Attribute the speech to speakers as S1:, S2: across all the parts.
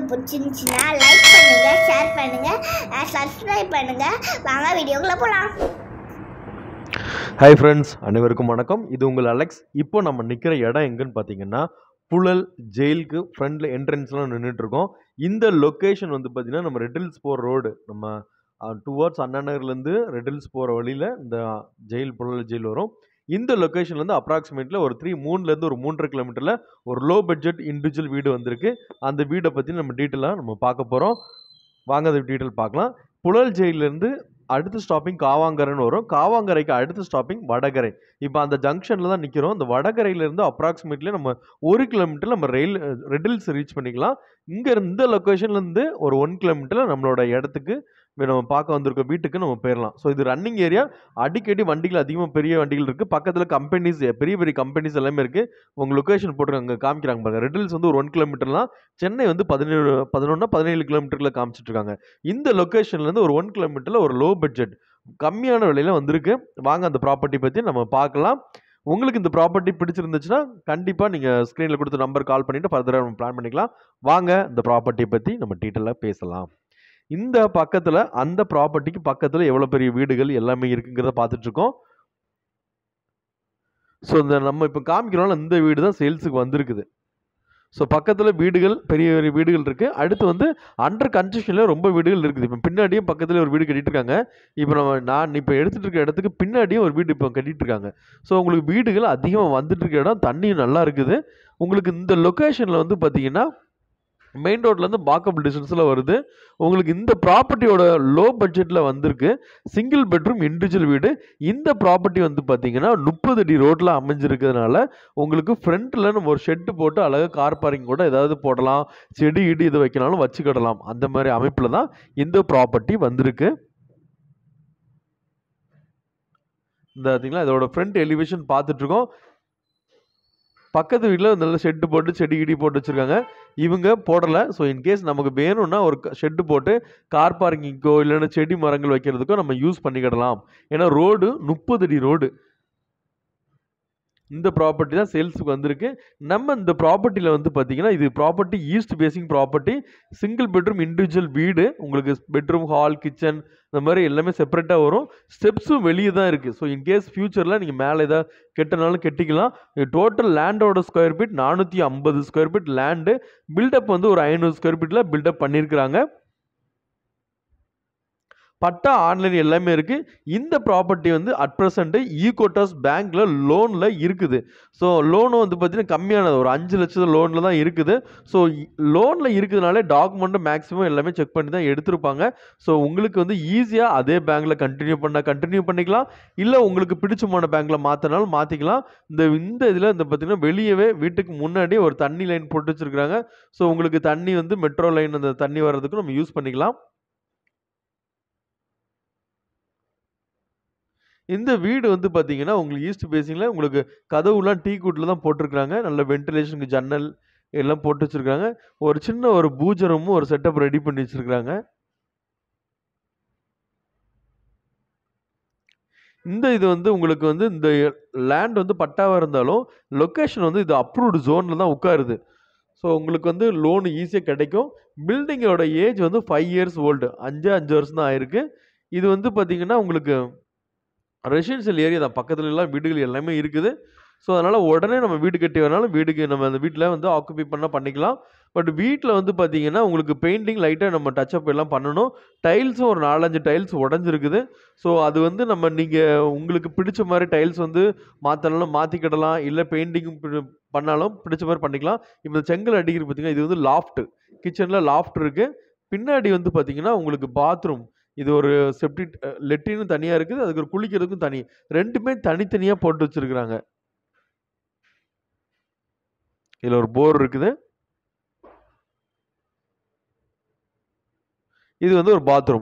S1: பிடிச்சிருந்துச்சுன்னா லைக் பண்ணுங்க ஷேர் பண்ணுங்க சப்ஸ்கிரைப் பண்ணுங்க வாங்க வீடியோக்குள்ள போலாம்
S2: ஹாய் ஃப்ரெண்ட்ஸ் அனைவருக்கும் வணக்கம் இது உங்கள் அலெக்ஸ் இப்போ நம்ம நிற்கிற இடம் எங்கன்னு பார்த்தீங்கன்னா புழல் ஜெயிலுக்கு ஃப்ரண்டில் என்ட்ரன்ஸ்லாம் நின்றுட்டுருக்கோம் இந்த லொக்கேஷன் வந்து பார்த்திங்கன்னா நம்ம ரெட்டில்ஸ் போகிற ரோடு நம்ம டுவர்ட்ஸ் அண்ணா நகர்லேருந்து ரெட்டில்ஸ் போகிற வழியில் இந்த ஜெயில் புழல் ஜெயில் வரும் இந்த லொக்கேஷன்லேருந்து அப்ராக்சிமேட்லி ஒரு த்ரீ மூணுலேருந்து ஒரு மூன்றரை கிலோமீட்டரில் ஒரு லோ பட்ஜெட் இண்டிவிஜுவல் வீடு வந்திருக்கு அந்த வீடை பற்றி நம்ம டீட்டெயிலாக நம்ம பார்க்க போகிறோம் வாங்க அது டீட்டெயில் பார்க்கலாம் புழல் ஜெயிலேருந்து அடுத்த ஸ்டாப்பிங் காவாங்கரைன்னு வரும் காவாங்கரைக்கு அடுத்த ஸ்டாப்பிங் வடகரை இப்போ அந்த ஜங்ஷனில் தான் நிற்கிறோம் இந்த வடகரையிலேருந்து அப்ராக்சிமேட்லி நம்ம ஒரு கிலோமீட்டர் நம்ம ரயில் ரெட்டில்ஸ் ரீச் பண்ணிக்கலாம் இங்கே இந்த லொக்கேஷன்லேருந்து ஒரு ஒன் கிலோமீட்டரில் நம்மளோட இடத்துக்கு இப்ப நம்ம பார்க்க வந்திருக்க வீட்டுக்கு நம்ம போயிடலாம் ஸோ இது ரன்னிங் ஏரியா அடிக்கடி வண்டிகள் அதிகமாக பெரிய வண்டிகள் இருக்குது பக்கத்தில் கம்பெனிஸ் பெரிய பெரிய கம்பெனிஸ் எல்லாமே இருக்குது உங்கள் லொக்கேஷன் போட்டுருக்காங்க காமிக்கிறாங்க பாருங்க ரெட்டில்ஸ் வந்து ஒரு ஒன் கிலோமீட்டர்லாம் சென்னை வந்து பதினேழு பதினொன்று பதினேழு கிலோமீட்டரில் காமிச்சிட்டு இருக்காங்க இந்த லொக்கேஷன்லேருந்து ஒரு ஒன் கிலோமீட்டரில் ஒரு லோ பட்ஜெட் கம்மியான விலையில வந்திருக்கு வாங்க அந்த ப்ராப்பர்ட்டி பற்றி நம்ம பார்க்கலாம் உங்களுக்கு இந்த ப்ராப்பர்ட்டி பிடிச்சிருந்துச்சுன்னா கண்டிப்பாக நீங்கள் ஸ்க்ரீனில் கொடுத்த நம்பர் கால் பண்ணிவிட்டு ஃபர்தராக நம்ம பிளான் பண்ணிக்கலாம் வாங்க இந்த ப்ராப்பர்ட்டி பற்றி நம்ம டீட்டெயிலாக பேசலாம் இந்த பக்கத்தில் அந்த ப்ராப்பர்ட்டிக்கு பக்கத்தில் எவ்வளோ பெரிய வீடுகள் எல்லாமே இருக்குங்கிறத பார்த்துட்ருக்கோம் ஸோ இந்த நம்ம இப்போ காமிக்கிறோம்ல இந்த வீடு தான் சேல்ஸுக்கு வந்திருக்குது ஸோ பக்கத்தில் வீடுகள் பெரிய பெரிய வீடுகள் இருக்குது அடுத்து வந்து அண்டர் கன்ஸ்ட்ரக்ஷனில் ரொம்ப வீடுகள் இருக்குது இப்போ பின்னாடியும் பக்கத்தில் ஒரு வீடு கட்டிட்டு இருக்காங்க இப்போ நம்ம நான் இப்போ எடுத்துகிட்டு இருக்க இடத்துக்கு பின்னாடியும் ஒரு வீடு இப்போ கட்டிட்டு இருக்காங்க ஸோ உங்களுக்கு வீடுகள் அதிகமாக வந்துட்டு இருக்க இடம் தண்ணியும் நல்லா இருக்குது உங்களுக்கு இந்த லொக்கேஷனில் வந்து பார்த்தீங்கன்னா மெயின் ரோட்லேருந்து வாக்கபிள் டிஸ்டன்ஸில் வருது உங்களுக்கு இந்த ப்ராப்பர்ட்டியோட லோ பட்ஜெட்டில் வந்திருக்கு சிங்கிள் பெட்ரூம் இண்டிவிஜுவல் வீடு இந்த ப்ராப்பர்ட்டி வந்து பார்த்தீங்கன்னா முப்பது அடி ரோட்டில் அமைஞ்சிருக்கிறதுனால உங்களுக்கு ஃப்ரண்ட்டில் நம்ம ஒரு ஷெட்டு போட்டு அழகாக கார் பார்க்கிங் கூட ஏதாவது போடலாம் செடி இடி இது வைக்கனாலும் வச்சுக்கிடலாம் அந்த மாதிரி அமைப்பில் தான் இந்த ப்ராப்பர்ட்டி வந்திருக்கு இந்த பார்த்தீங்களா இதோட ஃப்ரண்ட் எலிவேஷன் பார்த்துட்ருக்கோம் பக்கத்து வீட்டில் நல்ல ஷெட்டு போட்டு செடி கிடி போட்டு வச்சுருக்காங்க இவங்க போடலை ஸோ இன்கேஸ் நமக்கு வேணும்னா ஒரு ஷெட்டு போட்டு கார் பார்க்கிங்கோ இல்லைன்னா செடி மரங்கள் வைக்கிறதுக்கோ நம்ம யூஸ் பண்ணிக்கிடலாம் ஏன்னா ரோடு முப்பது அடி ரோடு இந்த ப்ராப்பர்ட்டி தான் சேல்ஸுக்கு வந்திருக்கு நம்ம இந்த ப்ராப்பர்ட்டியில் வந்து பார்த்தீங்கன்னா இது property east facing property single bedroom individual வீடு உங்களுக்கு பெட்ரூம் ஹால் கிச்சன் இந்த மாதிரி எல்லாமே செப்பரேட்டாக வரும் ஸ்டெப்ஸும் வெளியே தான் இருக்குது ஸோ இன்கேஸ் ஃப்யூச்சரில் நீங்கள் மேலே ஏதாவது கெட்டனாலும் கெட்டிக்கலாம் டோட்டல் லேண்டோட ஸ்கொயர் ஃபீட் நானூற்றி ஐம்பது ஸ்கொயர் ஃபீட் லேண்டு பில்டப் வந்து ஒரு ஐநூறு ஸ்கொயர் ஃபீட்டில் பில்டப் பண்ணியிருக்கிறாங்க பட்டா ஆன்லைன் எல்லாமே இருக்குது இந்த ப்ராப்பர்ட்டி வந்து அட் ப்ரெசண்ட்டு ஈகோட்டாஸ் பேங்க்கில் லோனில் இருக்குது ஸோ லோனும் வந்து பார்த்திங்கன்னா கம்மியானது ஒரு அஞ்சு லட்சம் லோனில் தான் இருக்குது ஸோ லோனில் இருக்கிறதுனாலே டாக்குமெண்ட்டு மேக்ஸிமம் எல்லாமே செக் பண்ணி தான் எடுத்திருப்பாங்க ஸோ உங்களுக்கு வந்து ஈஸியாக அதே பேங்க்கில் கண்டினியூ பண்ண கண்டினியூ பண்ணிக்கலாம் இல்லை உங்களுக்கு பிடிச்சமான பேங்க்கில் மாற்றினாலும் மாற்றிக்கலாம் இந்த இந்த இதில் இந்த பார்த்திங்கன்னா வெளியவே வீட்டுக்கு முன்னாடி ஒரு தண்ணி லைன் போட்டு வச்சுருக்காங்க ஸோ உங்களுக்கு தண்ணி வந்து மெட்ரோ லைன் அந்த தண்ணி வர்றதுக்கு நம்ம யூஸ் பண்ணிக்கலாம் இந்த வீடு வந்து பார்த்தீங்கன்னா உங்களுக்கு ஈஸ்ட் பேசிங்கில் உங்களுக்கு கதவுலாம் டீ கூட்டில் தான் போட்டிருக்காங்க நல்ல வென்டிலேஷனுக்கு ஜன்னல் எல்லாம் போட்டு வச்சுருக்காங்க ஒரு சின்ன ஒரு பூஜை ரூமும் ஒரு செட்டப் ரெடி பண்ணி வச்சுருக்காங்க இந்த இது வந்து உங்களுக்கு வந்து இந்த லேண்ட் வந்து பட்டாவாக இருந்தாலும் லொக்கேஷன் வந்து இது அப்ரூவ்டு ஜோனில் தான் உட்காருது ஸோ உங்களுக்கு வந்து லோன் ஈஸியாக கிடைக்கும் பில்டிங்கோட ஏஜ் வந்து ஃபைவ் இயர்ஸ் ஓல்டு அஞ்சு அஞ்சு வருஷம் தான் ஆயிருக்கு இது வந்து பார்த்திங்கன்னா உங்களுக்கு ரெசிடென்ஷியல் ஏரியா தான் பக்கத்துல எல்லாம் வீடுகள் எல்லாமே இருக்குது ஸோ அதனால் உடனே நம்ம வீடு கட்டி வரனாலும் வீடுக்கு நம்ம அந்த வீட்டில் வந்து ஆக்குபை பண்ணால் பண்ணிக்கலாம் பட் வீட்டில் வந்து பார்த்தீங்கன்னா உங்களுக்கு பெயிண்டிங் லைட்டாக நம்ம டச்சப் எல்லாம் பண்ணணும் டைல்ஸும் ஒரு நாலஞ்சு டைல்ஸ் உடஞ்சிருக்குது ஸோ அது வந்து நம்ம நீங்கள் உங்களுக்கு பிடிச்ச மாதிரி டைல்ஸ் வந்து மாற்றலாம் மாற்றிக்கிடலாம் இல்லை பெயிண்டிங் பண்ணாலும் பிடிச்ச மாதிரி பண்ணிக்கலாம் இப்போ செங்கல் அடிக்கிற பார்த்தீங்கன்னா இது வந்து லாஃப்ட் கிச்சனில் லாஃப்ட் இருக்குது பின்னாடி வந்து பார்த்தீங்கன்னா உங்களுக்கு பாத்ரூம் இது ஒரு செப்டிக் லெட்டினும் தனியாக இருக்குது அதுக்கு ஒரு குளிக்கிறதுக்கும் தனி ரெண்டுமே தனித்தனியாக போட்டு வச்சுருக்குறாங்க இதில் ஒரு போர் இருக்குது இது வந்து ஒரு பாத்ரூம்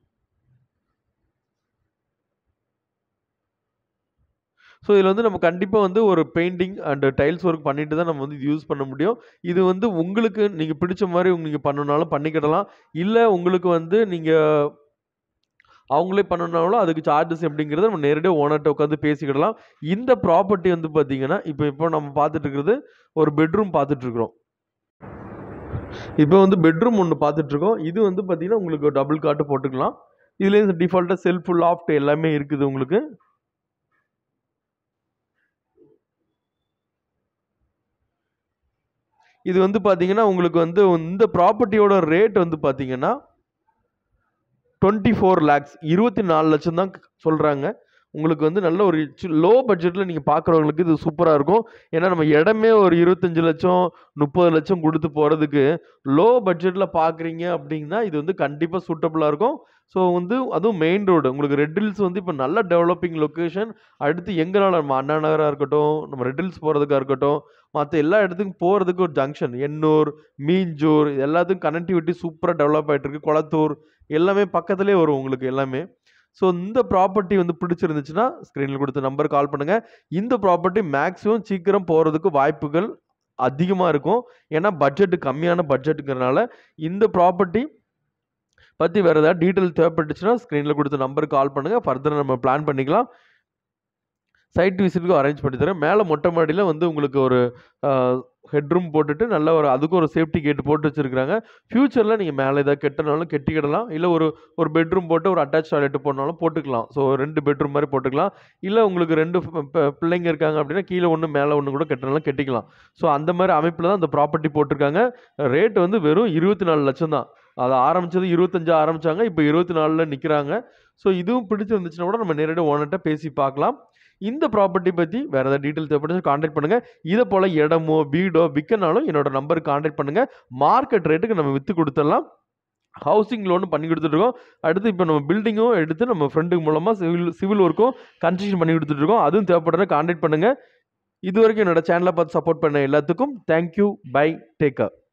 S2: ஸோ இதில் வந்து நம்ம கண்டிப்பாக வந்து ஒரு பெயிண்டிங் அண்ட் டைல்ஸ் ஒர்க் பண்ணிட்டு தான் நம்ம வந்து இது யூஸ் பண்ண முடியும் இது வந்து உங்களுக்கு நீங்கள் பிடிச்ச மாதிரி நீங்கள் பண்ணணுனாலும் பண்ணிக்கிடலாம் இல்லை உங்களுக்கு வந்து நீங்கள் அவங்களே பண்ணணுனாலும் அதுக்கு சார்ஜஸ் எப்படிங்கிறத நம்ம நேரடியாக ஓனர்கிட்ட உட்காந்து பேசிக்கிடலாம் இந்த ப்ராப்பர்ட்டி வந்து பார்த்தீங்கன்னா இப்போ இப்போ நம்ம பார்த்துட்டு இருக்கிறது ஒரு பெட்ரூம் பார்த்துட்டு இருக்கிறோம் இப்போ வந்து பெட்ரூம் ஒன்று பார்த்துட்ருக்கோம் இது வந்து பார்த்தீங்கன்னா உங்களுக்கு டபுள் காட்டு போட்டுக்கலாம் இதுலேயும் டிஃபால்ட்டாக செல்ஃப் லாஃப்ட் எல்லாமே இருக்குது உங்களுக்கு இது வந்து பார்த்தீங்கன்னா உங்களுக்கு வந்து இந்த ப்ராப்பர்ட்டியோட ரேட் வந்து பார்த்தீங்கன்னா டுவெண்ட்டி ஃபோர் லேக்ஸ் இருபத்தி நாலு லட்சம் தான் சொல்கிறாங்க உங்களுக்கு வந்து நல்ல ஒரு லோ பட்ஜெட்டில் நீங்கள் பார்க்குறவங்களுக்கு இது சூப்பராக இருக்கும் ஏன்னா நம்ம இடமே ஒரு இருபத்தஞ்சு லட்சம் முப்பது லட்சம் கொடுத்து போகிறதுக்கு லோ பட்ஜெட்டில் பார்க்குறீங்க அப்படின்னா இது வந்து கண்டிப்பாக சூட்டபுளாக இருக்கும் ஸோ வந்து அதுவும் மெயின் ரோடு உங்களுக்கு ரெட் ஹில்ஸ் வந்து இப்போ நல்ல டெவலப்பிங் லொக்கேஷன் அடுத்து எங்கனால நம்ம அண்ணா நகராக இருக்கட்டும் நம்ம ரெட் ஹில்ஸ் போகிறதுக்காக இருக்கட்டும் மற்ற எல்லா இடத்துக்கும் போகிறதுக்கு ஒரு ஜங்ஷன் எண்ணூர் மீஞ்சூர் இது எல்லாத்துக்கும் கனெக்டிவிட்டி சூப்பராக டெவலப் ஆகிட்டு இருக்கு குளத்தூர் எல்லாமே பக்கத்துலேயே வரும் உங்களுக்கு எல்லாமே ஸோ இந்த ப்ராப்பர்ட்டி வந்து பிடிச்சிருந்துச்சுன்னா ஸ்க்ரீனில் கொடுத்த நம்பர் கால் பண்ணுங்கள் இந்த ப்ராப்பர்ட்டி மேக்ஸிமம் சீக்கிரம் போகிறதுக்கு வாய்ப்புகள் அதிகமாக இருக்கும் ஏன்னா பட்ஜெட்டு கம்மியான பட்ஜெட்டுங்கிறனால இந்த ப்ராப்பர்ட்டி பற்றி வேறு ஏதாவது டீட்டெயில் தேவைப்பட்டுச்சுன்னா ஸ்க்ரீனில் கொடுத்த நம்பருக்கு கால் பண்ணுங்கள் ஃபர்தர் நம்ம பிளான் பண்ணிக்கலாம் சைட் விசிட்டுக்கும் அரேஞ்ச் பண்ணி தரேன் மேலே மொட்டை மாடியில் வந்து உங்களுக்கு ஒரு ஹெட்ரூம் போட்டுட்டு நல்ல ஒரு அதுக்கு ஒரு சேஃப்டி கேட் போட்டு வச்சுருக்காங்க ஃப்யூச்சரில் நீங்கள் மேலே ஏதாவது கெட்டனாலும் கெட்டிக்கிடலாம் இல்லை ஒரு ஒரு பெட்ரூம் போட்டு ஒரு அட்டாச் டாய்லெட் போனாலும் போட்டுக்கலாம் ஸோ ரெண்டு பெட்ரூம் மாதிரி போட்டுக்கலாம் இல்லை உங்களுக்கு ரெண்டு ப- ப- பிள்ளைங்க இருக்காங்க அப்படின்னா கீழே ஒன்று மேலே ஒன்று கூட கெட்டனாலும் கெட்டிக்கலாம் ஸோ அந்த மாதிரி அமைப்பில் தான் அந்த ப்ராப்பர்ட்டி போட்டிருக்காங்க ரேட் வந்து வெறும் இருபத்தி நாலு லட்சம் தான் அது ஆரம்பிச்சது இருபத்தஞ்சு ஆரம்பிச்சாங்க இப்போ இருபத்தி நாலில் நிற்கிறாங்க ஸோ இதுவும் பிடிச்சிருந்துச்சுன்னா கூட நம்ம நேரடியாக ஓனர்கிட்ட பேசி பார்க்கலாம் இந்த ப்ராப்பர்ட்டி பற்றி வேறு ஏதாவது டீட்டெயில் தேவைப்பட்டு காண்டாக்ட் பண்ணுங்கள் இதை போல் இடமோ வீடோ விற்கனாலும் என்னோட நம்பருக்கு காண்டாக்ட் பண்ணுங்கள் மார்க்கெட் ரேட்டுக்கு நம்ம விற்று கொடுத்துடலாம் ஹவுசிங் லோன் பண்ணி கொடுத்துட்ருக்கோம் அடுத்து இப்போ நம்ம பில்டிங்கும் எடுத்து நம்ம ஃப்ரெண்டுக்கு மூலமாக சிவில் சிவில் ஒர்க்கும் கன்ஸ்ட்ரக்ஷன் பண்ணி கொடுத்துட்ருக்கோம் அதுவும் தேவைப்படுறத காண்டாக்ட் பண்ணுங்கள் இது வரைக்கும் என்னோட சேனலை பார்த்து சப்போர்ட் பண்ண எல்லாத்துக்கும் தேங்க்யூ பை டேக்கர்